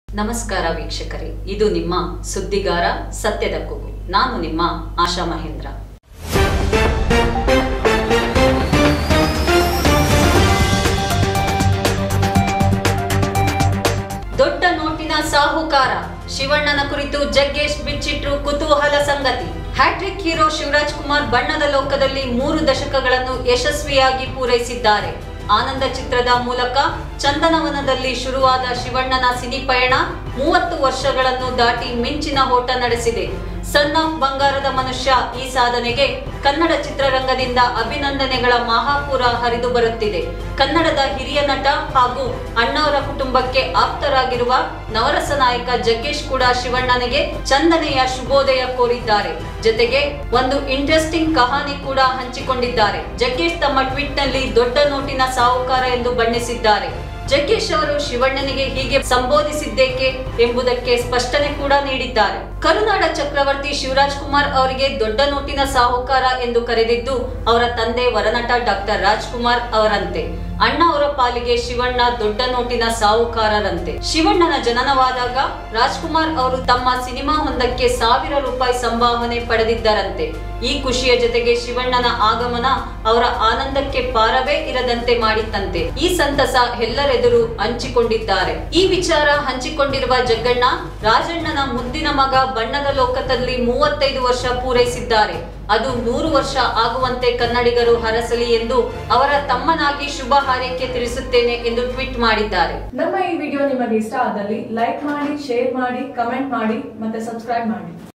ನಮಸ್ಕಾರ ವೀಕ್ಷಕರೇ ಇದು ನಿಮ್ಮ ಸುದ್ದಿಗಾರ ಸತ್ಯದ ಕೂಗು ನಾನು ನಿಮ್ಮ ಆಶಾ ಮಹೇಂದ್ರ ದೊಡ್ಡ ನೋಟಿನ ಸಾಹುಕಾರ ಶಿವಣ್ಣನ ಕುರಿತು ಜಗ್ಗೇಶ್ ಬಿಚ್ಚಿಟ್ರು ಕುತೂಹಲ ಸಂಗತಿ ಹ್ಯಾಟ್ರಿಕ್ ಹೀರೋ ಶಿವರಾಜ್ ಕುಮಾರ್ ಬಣ್ಣದ ಲೋಕದಲ್ಲಿ ಮೂರು ದಶಕಗಳನ್ನು ಯಶಸ್ವಿಯಾಗಿ ಪೂರೈಸಿದ್ದಾರೆ ಆನಂದ ಚಿತ್ರದ ಮೂಲಕ ಚಂದನವನದಲ್ಲಿ ಶುರುವಾದ ಶಿವಣ್ಣನ ಸಿನಿ ಪಯಣ ಮೂವತ್ತು ವರ್ಷಗಳನ್ನು ದಾಟಿ ಮಿಂಚಿನ ಓಟ ನಡೆಸಿದೆ ಸನ್ ಆಫ್ ಬಂಗಾರದ ಮನುಷ್ಯ ಈ ಸಾಧನೆಗೆ ಕನ್ನಡ ಚಿತ್ರರಂಗದಿಂದ ಅಭಿನಂದನೆಗಳ ಮಹಾಪೂರ ಹರಿದು ಬರುತ್ತಿದೆ ಕನ್ನಡದ ಹಿರಿಯ ನಟ ಹಾಗೂ ಅಣ್ಣವರ ಕುಟುಂಬಕ್ಕೆ ಆಪ್ತರಾಗಿರುವ ನವರಸ ನಾಯಕ ಜಗ್ಗೇಶ್ ಕೂಡ ಶಿವಣ್ಣನಿಗೆ ಚಂದನೆಯ ಶುಭೋದಯ ಕೋರಿದ್ದಾರೆ ಜೊತೆಗೆ ಒಂದು ಇಂಟ್ರೆಸ್ಟಿಂಗ್ ಕಹಾನಿ ಕೂಡ ಹಂಚಿಕೊಂಡಿದ್ದಾರೆ ಜಗ್ಗೇಶ್ ತಮ್ಮ ಟ್ವೀಟ್ ನಲ್ಲಿ ದೊಡ್ಡ ನೋಟಿನ ಸಾಹುಕಾರ ಎಂದು ಬಣ್ಣಿಸಿದ್ದಾರೆ ಜಗ್ಗೇಶ್ ಅವರು ಶಿವಣ್ಣನಿಗೆ ಹೀಗೆ ಸಂಬೋಧಿಸಿದ್ದೇಕೆ ಎಂಬುದಕ್ಕೆ ಸ್ಪಷ್ಟನೆ ಕೂಡ ನೀಡಿದ್ದಾರೆ ಕರುನಾಡ ಚಕ್ರವರ್ತಿ ಶಿವರಾಜ್ ಕುಮಾರ್ ಅವರಿಗೆ ದೊಡ್ಡ ನೋಟಿನ ಸಾಹುಕಾರ ಎಂದು ಕರೆದಿದ್ದು ಅವರ ತಂದೆ ವರನಟ ಡಾಕ್ಟರ್ ರಾಜ್ಕುಮಾರ್ ಅವರಂತೆ ಅಣ್ಣ ಅವರ ಪಾಲಿಗೆ ಶಿವಣ್ಣ ದೊಡ್ಡ ನೋಟಿನ ಸಾಹುಕಾರರಂತೆ ಶಿವಣ್ಣನ ಜನನವಾದಾಗ ರಾಜ್ಕುಮಾರ್ ಅವರು ತಮ್ಮ ಸಿನಿಮಾ ಹೊಂದಕ್ಕೆ ಸಾವಿರ ರೂಪಾಯಿ ಸಂಭಾವನೆ ಪಡೆದಿದ್ದರಂತೆ ಈ ಖುಷಿಯ ಜೊತೆಗೆ ಶಿವಣ್ಣನ ಆಗಮನ ಅವರ ಆನಂದಕ್ಕೆ ಪಾರವೇ ಇರದಂತೆ ಮಾಡಿತ್ತಂತೆ ಈ ಸಂತಸ ಎಲ್ಲರೆದುರು ಹಂಚಿಕೊಂಡಿದ್ದಾರೆ ಈ ವಿಚಾರ ಹಂಚಿಕೊಂಡಿರುವ ಜಗ್ಗಣ್ಣ ರಾಜಣ್ಣನ ಮುದ್ದಿನ ಮಗ ಬಣ್ಣದ ಲೋಕದಲ್ಲಿ ಮೂವತ್ತೈದು ವರ್ಷ ಪೂರೈಸಿದ್ದಾರೆ ಅದು ನೂರು ವರ್ಷ ಆಗುವಂತೆ ಕನ್ನಡಿಗರು ಹರಸಲಿ ಎಂದು ಅವರ ತಮ್ಮನಾಗಿ ಶುಭ ಹಾರೈಕೆ ತಿಳಿಸುತ್ತೇನೆ ಎಂದು ಟ್ವೀಟ್ ಮಾಡಿದ್ದಾರೆ ನಮ್ಮ ಈ ವಿಡಿಯೋ ನಿಮಗೆ ಇಷ್ಟ ಆದಲ್ಲಿ ಲೈಕ್ ಮಾಡಿ ಶೇರ್ ಮಾಡಿ ಕಮೆಂಟ್ ಮಾಡಿ ಮತ್ತೆ ಸಬ್ಸ್ಕ್ರೈಬ್ ಮಾಡಿ